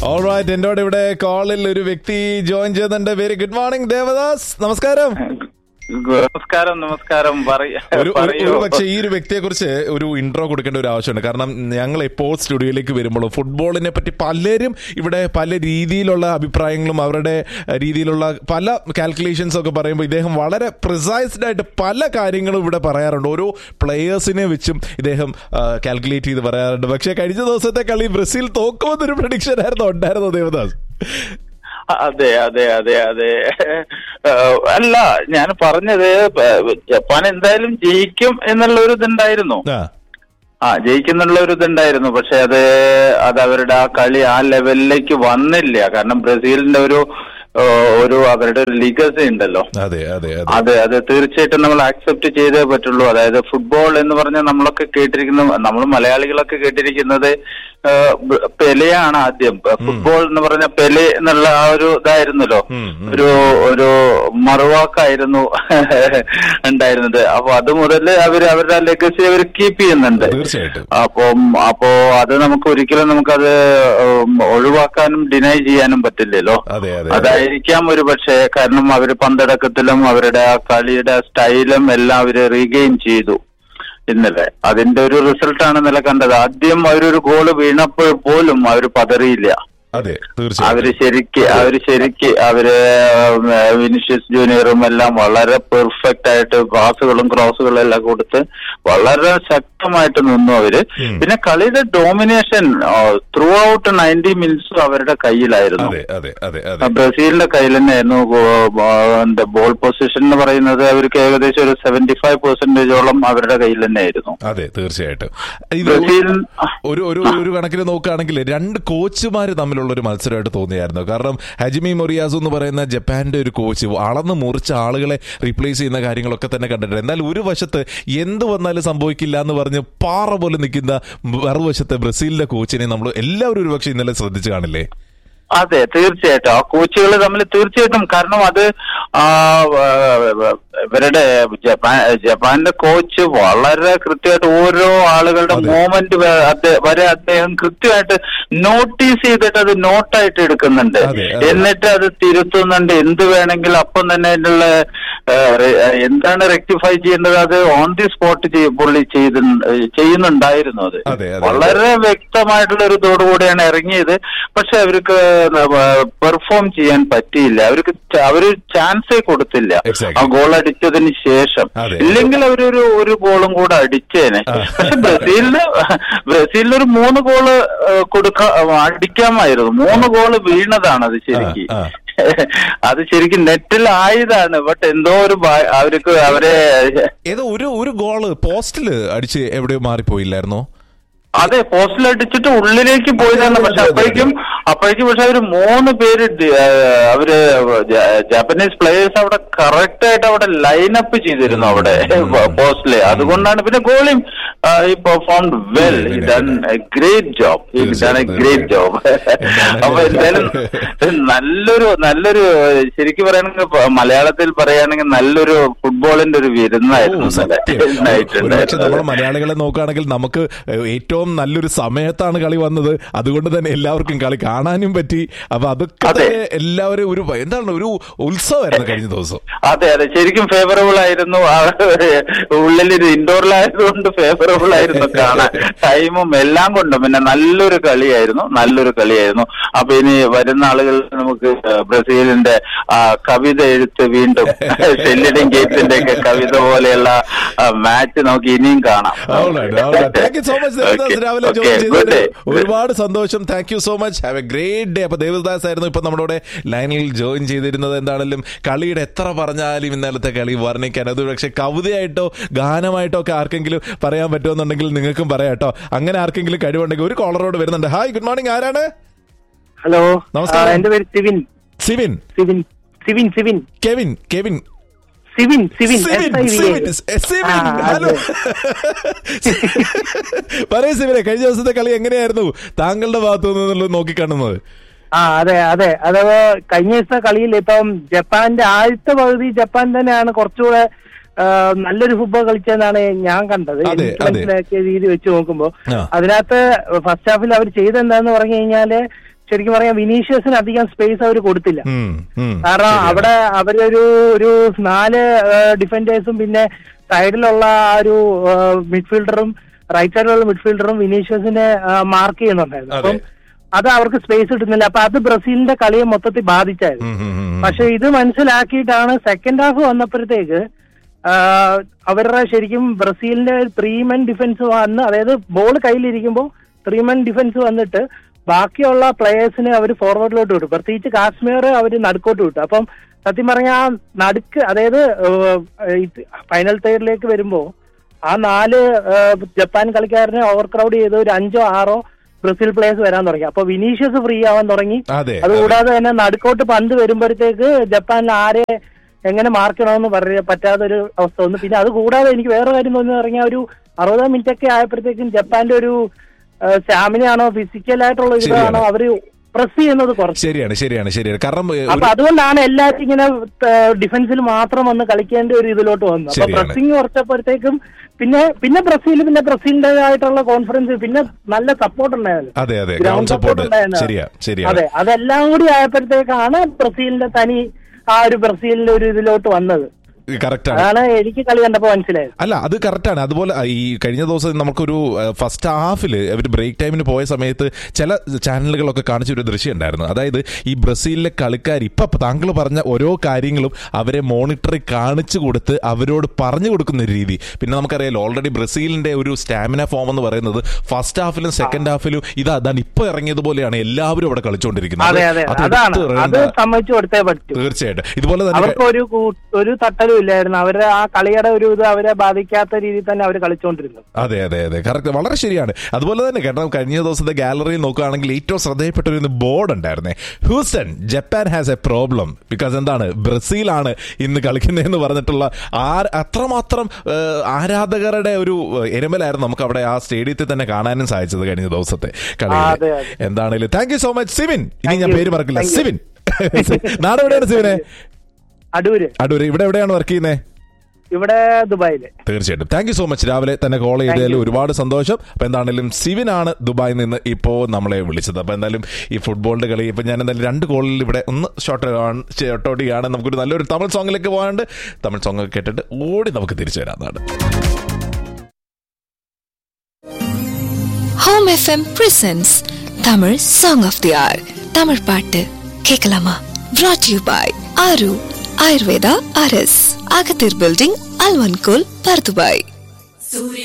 Alright എന്റെ കൂടെ ഇവിടെ കോളിൽ ഒരു വ്യക്തി ജോയിൻ ചെയ്യുന്നുണ്ട് വെരി ഗുഡ് മോർണിംഗ് ദേവദാസ് നമസ്കാരം നമസ്കാരം നമസ്കാരം പറയ- ഒരു ഒരു- പറയൂ ഒരു പക്ഷേ ഈ ഒരു വ്യക്തിയെ കുറിച്ച് ഒരു ഇൻട്രോ കൊടുക്കേണ്ട ഒരു ആവശ്യമുണ്ട് കാരണം ഞങ്ങൾ എപ്പോൾ സ്റ്റുഡിയോയിലേക്ക് വരുമ്പോൾ ഫുട്ബോളിനെ പറ്റി പലരും ഇവിടെ പല രീതിയിലുള്ള അഭിപ്രായങ്ങളും അവരുടെ രീതിയിലുള്ള പല കാൽക്കുലേഷൻസ് ഒക്കെ പറയുമ്പോൾ ഇദ്ദേഹം വളരെ പ്രിസൈസ്ഡ് ആയിട്ട് പല കാര്യങ്ങളും ഇവിടെ പറയാറുണ്ട് ഓരോ പ്ലെയേഴ്സിനെ വെച്ചും ഇദ്ദേഹം കാൽക്കുലേറ്റ് ചെയ്ത് പറയാറുണ്ട് പക്ഷേ കഴിഞ്ഞ ദിവസത്തെ കളി ബ്രസീൽ തോക്കുമെന്നൊരു പ്രഡിക്ഷൻ ആയിരുന്നു ഉണ്ടായിരുന്നു ദേവദാസ് അതെ അതെ അതെ അതെ ഏഹ്, അല്ല ഞാൻ പറഞ്ഞത് ഏഹ്, ജപ്പാൻ എന്തായാലും ജയിക്കും എന്നുള്ള ഒരു ഇതുണ്ടായിരുന്നു ആ ആ ജയിക്കുന്നുള്ള ഒരു ഇതുണ്ടായിരുന്നു പക്ഷെ അത് അത് അവരുടെ ആ കളി ആ ലെവലിലേക്ക് വന്നില്ല കാരണം ബ്രസീലിന്റെ ഒരു ഏഹ്, ഒരു അവരുടെ ഒരു ലിഗസി ഉണ്ടല്ലോ അതെ അതെ അതെ അതെ അത് തീർച്ചയായിട്ടും നമ്മൾ ആക്സെപ്റ്റ് ചെയ്തേ പറ്റുള്ളൂ അതായത് ഫുട്ബോൾ എന്ന് പറഞ്ഞാൽ നമ്മളൊക്കെ കേട്ടിരിക്കുന്ന നമ്മൾ മലയാളികളൊക്കെ കേട്ടിരിക്കുന്നത് ആ, ബ- പെലെയാണ് ആദ്യം ഫുട്ബോൾ എന്ന് പറഞ്ഞ പെലെ എന്നുള്ള ആ ഒരു ഇതായിരുന്നല്ലോ ഉം, ഉം. ഒരു ഒരു മറുവാക്കായിരുന്നു ഉണ്ടായിരുന്നത് അപ്പൊ അത് മുതൽ അവർ അവരുടെ ലെഗസി അവർ കീപ്പ് ചെയ്യുന്നുണ്ട് തീർച്ചയായിട്ടും അപ്പം അപ്പോ അത് നമുക്ക് ഒരിക്കലും നമുക്കത് ഉം, ഒഴിവാക്കാനും ഡിനൈ ചെയ്യാനും പറ്റില്ലല്ലോ അതെ അതെ അതെ അതായിരിക്കാം ഒരു പക്ഷേ കാരണം അവര് പന്തടക്കത്തിലും അവരുടെ ആ കളിയുടെ സ്റ്റൈലും എല്ലാം അവര് റീഗെയിൻ ചെയ്തു ഇന്നലെ അതിന്റെ ഒരു റിസൾട്ടാണ് ഇന്നലെ കണ്ടത് ആദ്യം അവരൊരു ഗോള് വീണപ്പോൾ പോലും അവര് പതറിയില്ല അതെ അവര് തീർച്ചയായിട്ടും ശരിക്ക് അവര് ശരിക്ക് അവര് ഉം, വിനിഷ്യസ് ജൂനിയറും എല്ലാം വളരെ പെർഫെക്റ്റ് ആയിട്ട് പാസുകളും ക്രോസുകളും എല്ലാം കൊടുത്ത് വളരെ ശക്തമായിട്ട് നിന്നു അവര് ഉം. പിന്നെ കളിയുടെ ഡോമിനേഷൻ ത്രൂ ഔട്ട് നയൻറ്റി മിനിറ്റ്സും അവരുടെ കയ്യിലായിരുന്നു അതെ അതെ അതെ ആ, അതെ ബ്രസീലിന്റെ കയ്യിൽ തന്നെയായിരുന്നു ഗോ- ബോ- എന്താ ബോൾ പൊസിഷൻ എന്ന് പറയുന്നത് അവർക്ക് ഏകദേശം ഒരു സെവന്റി ഫൈവ് പെർസെന്റേജോളം അവരുടെ കയ്യിൽ തന്നെയായിരുന്നു അതെ തീർച്ചയായിട്ടും ഇത് ബ്രസീൽ ഒരു ഒരു ഒരു കണക്കിന് നോക്കുകയാണെങ്കിൽ രണ്ട് കോച്ചുമാർ തമ്മിലുള്ള ഒരു മത്സരമായിട്ട് തോന്നിയായിരുന്നു കാരണം ഹജിമി മൊറിയാസു എന്ന് പറയുന്ന ജപ്പാന്റെ ഒരു കോച്ച് അളന്ന് മുറിച്ച ആളുകളെ റീപ്ലേസ് ചെയ്യുന്ന കാര്യങ്ങളൊക്കെ തന്നെ കണ്ടിട്ടുണ്ട് എന്നാൽ ഒരു വശത്ത് എന്ത് വന്നാലും സംഭവിക്കില്ല എന്ന് പറഞ്ഞ് പാറ പോലെ നിൽക്കുന്ന മറുവശത്തെ ബ്രസീലിന്റെ കോച്ചിനെ നമ്മൾ എല്ലാവരും ഒരുപക്ഷെ ഇന്നലെ ശ്രദ്ധിച്ചു കാണില്ലേ അതെ തീർച്ചയായിട്ടും ആ കോച്ചുകൾ തമ്മിൽ തീർച്ചയായിട്ടും കാരണം അത് ആ, ആ, ഇവരുടെ ജപ്പാൻ ജപ്പാന്റെ കോച്ച് വളരെ കൃത്യമായിട്ട് ഓരോ ആളുകളുടെ അതെ. മൂവ്മെന്റ് വരെ അദ്ദേഹം കൃത്യമായിട്ട് നോട്ടീസ് ചെയ്തിട്ട് അത് നോട്ടായിട്ട് എടുക്കുന്നുണ്ട് അതെ, അതെ. എന്നിട്ട് അത് തിരുത്തുന്നുണ്ട് എന്ത് വേണമെങ്കിലും അപ്പം തന്നെ അതിനുള്ള ആ, റെ- എന്താണ് റെക്ടിഫൈ ചെയ്യേണ്ടത് അത് ഓൺ ദി സ്പോട്ട് പുള്ളി ചെയ്ത് ചെയ്യുന്നുണ്ടായിരുന്നു അത് അതെ, അതെ. വളരെ വ്യക്തമായിട്ടുള്ള ഒരു ഇതോടുകൂടിയാണ് ഇറങ്ങിയത് പക്ഷെ അവർക്ക് പെർഫോം ചെയ്യാൻ പറ്റിയില്ല അവർക്ക് ച- അവര് ചാൻസേ കൊടുത്തില്ല Exactly. ആ ഗോൾ അടിച്ചതിന് ശേഷം അതെ. ഇല്ലെങ്കിൽ അവരൊരു ഒരു ഗോളും കൂടെ അടിച്ചേനെ ആ. പക്ഷെ ബ്രസീലിന് ബ്രസീലിന് ഒരു മൂന്ന് ഗോള് കൊടുക്ക അടിക്കാമായിരുന്നു മൂന്ന് ഗോള് വീണതാണ് അത് ശരിക്കും ആ. അത് ശരിക്കും നെറ്റിലായതാണ് ബട്ട് എന്തോ ഒരു ഭ- അവർക്ക് അവരെ ഏതോ ഒരു ഒരു ഗോള് പോസ്റ്റില് അടിച്ച് എവിടെയോ മാറിപ്പോയില്ലായിരുന്നോ അതെ പോസ്റ്റിൽ അടിച്ചിട്ട് ഉള്ളിലേക്ക് പോയതാണ് പക്ഷെ അപ്പോഴേക്കും അപ്പോഴേക്കും പക്ഷെ അവര് മൂന്ന് പേര് ഡി- ആ, അവര് ജ- ജാപ്പനീസ് പ്ലേയേഴ്സ് അവിടെ കറക്റ്റ് ആയിട്ട് അവിടെ ലൈനപ്പ് ചെയ്തിരുന്നു അവിടെ പോസ്റ്റില് അതുകൊണ്ടാണ് പിന്നെ ഗോളിയും ഈ പെർഫോംഡ് വെൽ പിന്നെ, done great job done a great job അപ്പൊ എന്തായാലും നല്ലൊരു നല്ലൊരു ശരിക്കും പറയുകയാണെങ്കിൽ പ- മലയാളത്തിൽ പറയുകയാണെങ്കിൽ നല്ലൊരു ഫുട്ബോളിന്റെ ഒരു വിരുന്നായിരുന്നു ഇന്നലെ. Night ഒരുപക്ഷെ ഉണ്ടായിരുന്നത്. നമ്മൾ മലയാളികളെ നോക്കുകയാണെങ്കിൽ നമുക്ക് ഏറ്റവും നല്ലൊരു സമയത്താണ് കളി വന്നത് അതുകൊണ്ട് തന്നെ എല്ലാവർക്കും കളി കാണാനും പറ്റി അപ്പൊ അതൊക്കെ അതെ. തന്നെ എല്ലാവരും ഒരു എന്താണ് ഒരു ഉത്സവമായിരുന്നു കഴിഞ്ഞ ദിവസം അതെ അതെ ശരിക്കും ഫേവറബിൾ ആയിരുന്നു ആ, ഉള്ളിലൊരു ഇൻഡോറിലായതുകൊണ്ട് ഫേവറബിൾ ആയിരുന്നു കാണാൻ ടൈമും എല്ലാം കൊണ്ടും പിന്നെ നല്ലൊരു കളിയായിരുന്നു നല്ലൊരു കളിയായിരുന്നു അപ്പൊ ഇനി വരുന്ന ആളുകൾ നമുക്ക് ബ്രസീലിന്റെ ആ, കവിത എഴുത്ത് വീണ്ടും ഷെല്ലിഡൻ ഗേറ്റ്സിന്റെ ഒക്കെ കവിത പോലെയുള്ള മാച്ച് നമുക്ക് ഇനിയും കാണാം thank you so much Devadas Okay, രാവിലെ okay, ജോയിൻ good ചെയ്തതിന് day. ഒരുപാട് സന്തോഷം thank you so much have a great day അപ്പൊ ദേവദാസ് ആയിരുന്നു ഇപ്പൊ നമ്മുടെ കൂടെ ലൈനിൽ ജോയിൻ ചെയ്തിരുന്നത് എന്താണെങ്കിലും കളിയുടെ എത്ര പറഞ്ഞാലും ഇന്നലത്തെ കളി വർണ്ണിക്കാൻ അത് പക്ഷെ കവിതയായിട്ടോ ഗാനമായിട്ടോ ഒക്കെ ആർക്കെങ്കിലും പറയാൻ പറ്റുമെന്നുണ്ടെങ്കിൽ നിങ്ങൾക്കും പറയാം കേട്ടോ അങ്ങനെ ആർക്കെങ്കിലും കഴിവുണ്ടെങ്കിൽ ഒരു കോളറോട് വരുന്നുണ്ട് ഹായ് ഗുഡ് മോർണിംഗ് ആരാണ് ഹലോ നമസ്കാരം. ആ, എന്റെ പേര് Sivin Sivin Sivin Sivin Sivin Kevin Kevin Sivin Sivin Sivin SIVA. Sivin എ, സിവിൻ ആ, ഹലോ അതെ. പറയൂ സിവിനെ കഴിഞ്ഞ ദിവസത്തെ കളി എങ്ങനെയായിരുന്നു താങ്കളുടെ ഭാഗത്തു നിന്നുള്ളത് നോക്കിക്കാണുന്നത് ആ അതെ അതെ അഥവാ കഴിഞ്ഞ ദിവസത്തെ കളിയിൽ ഇപ്പം ജപ്പാന്റെ ആദ്യത്തെ പകുതി ജപ്പാൻ തന്നെയാണ് കുറച്ചുകൂടെ ആ, നല്ലൊരു ഫുട്ബോൾ കളിച്ചതെന്നാണ് ഞാൻ കണ്ടത് അതെ, എനിക്ക് അതെ. മനസ്സിലാക്കിയ രീതി വെച്ച് നോക്കുമ്പോ ആ. അതിനകത്ത് ഫസ്റ്റ് ഹാഫിൽ അവർ ചെയ്തെന്താന്ന് പറഞ്ഞു കഴിഞ്ഞാല് ശരിക്കും പറയാം വിനീഷ്യസിന് അധികം സ്പേസ് അവർ കൊടുത്തില്ല ഉം, ഉം. കാരണം ശരിയാണ്. അവിടെ അവരൊരു ഒരു നാല് ഡിഫൻഡേഴ്സും പിന്നെ സൈഡിലുള്ള ആ ഒരു മിഡ്ഫീൽഡറും റൈറ്റ് സൈഡിലുള്ള മിഡ്ഫീൽഡറും വിനീഷ്യസിനെ മാർക്ക് ചെയ്യുന്നുണ്ടായിരുന്നു അതെ. അപ്പം അത് അവർക്ക് സ്പേസ് കിട്ടുന്നില്ല അപ്പൊ അത് ബ്രസീലിന്റെ കളിയെ മൊത്തത്തിൽ ബാധിച്ചായിരുന്നു ഉം, ഉം, ഉം, ഉം. പക്ഷെ ഇത് മനസ്സിലാക്കിയിട്ടാണ് സെക്കൻഡ് ഹാഫ് വന്നപ്പോഴത്തേക്ക് ആ, അവരുടെ ശരിക്കും ബ്രസീലിന്റെ ത്രീ മെൻ ഡിഫൻസ് വന്ന് അതായത് ബോൾ കയ്യിലിരിക്കുമ്പോൾ ത്രീ മെൻ ഡിഫൻസ് വന്നിട്ട് ബാക്കിയുള്ള പ്ലേയേഴ്സിനെ അവർ ഫോർവേഡിലോട്ട് വിട്ടു പ്രത്യേകിച്ച് കാശ്മീർ അവർ നടുക്കോട്ട് വിട്ടു അപ്പം സത്യം പറഞ്ഞാൽ ആ നടുക്ക് അതായത് ഫൈനൽ തേർഡിലേക്ക് വരുമ്പോൾ ആ നാല് ആ, ജപ്പാൻ കളിക്കാരനെ ഓവർ ക്രൗഡ് ചെയ്ത് ഒരു അഞ്ചോ ആറോ ബ്രസീൽ പ്ലേയേഴ്സ് വരാൻ തുടങ്ങി അപ്പൊ വിനീഷ്യസ് ഫ്രീ ആവാൻ തുടങ്ങി അതെ അതുകൂടാതെ തന്നെ നടുക്കോട്ട് പന്ത് വരുമ്പോഴത്തേക്ക് ജപ്പാനിൽ ആരെ എങ്ങനെ മാർക്ക് ചെയ്യണമെന്ന് പറയാൻ പറ്റാത്തൊരു അവസ്ഥ വന്നു പിന്നെ അത് കൂടാതെ എനിക്ക് വേറെ കാര്യം തോന്നി പറഞ്ഞാൽ ഒരു അറുപതാം മിനിറ്റ് ഒക്കെ ആയപ്പോഴത്തേക്കും ജപ്പാന്റെ ഒരു സ്റ്റാമിന ആണോ ഫിസിക്കൽ ആയിട്ടുള്ള ഒരു ശരിയാണ്. ഇതാണോ അവര് പ്രസ് ചെയ്യുന്നത് കുറച്ച് ശരിയാണ് ശരിയാണ് ശരിയാണ് കാരണം ഏ, അപ്പൊ ഒരു- അതുകൊണ്ടാണ് എല്ലാവരും ഇങ്ങനെ ഡിഫൻസിൽ മാത്രം വന്ന് കളിക്കേണ്ട ഒരു ഇതിലോട്ട് വന്നു അപ്പൊ ശരിയാണ്. പ്രസിംഗ് കുറച്ചപ്പോഴത്തേക്കും പിന്നെ പിന്നെ ബ്രസീൽ പിന്നെ ബ്രസീലിന്റേതായിട്ടുള്ള കോൺഫിഡൻസ് പിന്നെ നല്ല സപ്പോർട്ട് ഉണ്ടായിരുന്നു അതെ അതെ Ground ഗ്രൗണ്ട് support സപ്പോർട്ട് ഉണ്ടായിരുന്നു. ശരിയാ ശരിയാണ് അതെ അതെല്ലാം കൂടി ആയപ്പോഴത്തേക്കാണ് ബ്രസീലിന്റെ തനി ആ ഒരു ബ്രസീലിന്റെ ഒരു ഇതിലോട്ട് വന്നത് കറക്റ്റ് ആണ് അതാണ് എനിക്ക് കളി കണ്ടപ്പോ മനസ്സിലായത് അല്ല അത് കറക്റ്റാണ് അതുപോലെ ഈ കഴിഞ്ഞ ദിവസം നമുക്കൊരു ഫസ്റ്റ് ഹാഫിൽ അവർ ബ്രേക്ക് ടൈമിന് പോയ സമയത്ത് ചില ചാനലുകളൊക്കെ കാണിച്ചൊരു ദൃശ്യം ഉണ്ടായിരുന്നു അതായത് ഈ ബ്രസീലിലെ കളിക്കാർ ഇപ്പൊ താങ്കൾ പറഞ്ഞ ഓരോ കാര്യങ്ങളും അവരെ മോണിറ്ററി കാണിച്ചു കൊടുത്ത് അവരോട് പറഞ്ഞു കൊടുക്കുന്ന ഒരു രീതി പിന്നെ നമുക്കറിയാലോ ഓൾറെഡി ബ്രസീലിന്റെ ഒരു സ്റ്റാമിന ഫോം എന്ന് പറയുന്നത് ഫസ്റ്റ് ഹാഫിലും സെക്കൻഡ് ഹാഫിലും ഇത് അതാണ് ഇപ്പൊ ഇറങ്ങിയതുപോലെയാണ് എല്ലാവരും അവിടെ കളിച്ചുകൊണ്ടിരിക്കുന്നത് അതെ അതെ അത് അതാണ് എടുത്ത് അത് എറിയേണ്ട- സമ്മതിച്ചു കൊടുത്തേ പറ്റൂ തീർച്ചയായിട്ടും ഇതുപോലെ തന്നെ അവർക്ക് ഒരു കൂ- ഒരു തട്ടലും ഇല്ലായിരുന്നു അവരുടെ ആ കളിയുടെ ഒരു ഇത് അവരെ ബാധിക്കാത്ത രീതിയിൽ തന്നെ അവർ കളിച്ചുകൊണ്ടിരുന്നു അതെ അതെ അതെ കറക്റ്റ് വളരെ ശരിയാണ് അതുപോലെ തന്നെ കാരണം കഴിഞ്ഞ ദിവസത്തെ ഗാലറിയിൽ നോക്കുകയാണെങ്കിൽ ഏറ്റവും ശ്രദ്ധയിൽപ്പെട്ട ഒരു ബോർഡ് ഉണ്ടായിരുന്നേ Houston Japan has a problem because എന്താണ് ബ്രസീലാണ് ഇന്ന് കളിക്കുന്നതെന്ന് പറഞ്ഞിട്ടുള്ള ആ അത്രമാത്രം ഏഹ്, ആരാധകരുടെ ഒരു ഏഹ്, എരുമലായിരുന്നു നമുക്ക് അവിടെ ആ സ്റ്റേഡിയത്തിൽ തന്നെ കാണാനും സാധിച്ചത് കഴിഞ്ഞ ദിവസത്തെ ആ, കളിയിൽ അതെ, അതെ. എന്താണേലും thank you so much Sivin ഇനി Thank ഞാൻ you. പേര് മറക്കില്ല Thank you. സിവിൻ നാട് എവിടെയാണ് സിവിനെ അടൂര് അടൂര് ഇവിടെ എവിടെയാണ് വർക്ക് ചെയ്യുന്നത് ഇവിടെ ദുബായില് തീർച്ചയായിട്ടും താങ്ക് യു സോ മച്ച് രാവിലെ തന്നെ കോൾ ചെയ്തതിൽ you. ഒരുപാട് സന്തോഷം അപ്പൊ എന്താണെങ്കിലും സിവിനാണ് ദുബായിൽ നിന്ന് ഇപ്പോ നമ്മളെ വിളിച്ചത് അപ്പൊ എന്തായാലും ഈ ഫുട്ബോളിന്റെ കളി ഇപ്പൊ ഞാൻ എന്തായാലും രണ്ട് കോളിൽ ഇവിടെ ഒന്ന് ഷോർട്ട് ഷോർട്ട് ഔട്ട് ചെയ്യാണ് നമുക്കൊരു നല്ലൊരു തമിഴ് സോങ്ങിലേക്ക് പോകാണ്ട് തമിഴ് സോങ് ഒക്കെ കേട്ടിട്ട് ഓടി നമുക്ക് തിരിച്ചു വരാവുന്നതാണ് home FM presents Tamil song of the hour Tamil பாட்டு கேட்கலாமா brought யூ பாய் ஆரு ஆயுர்வேதா அரஸ் அகத்தீர் பில்டிங் அல்வன்கோல் பர்துபாய்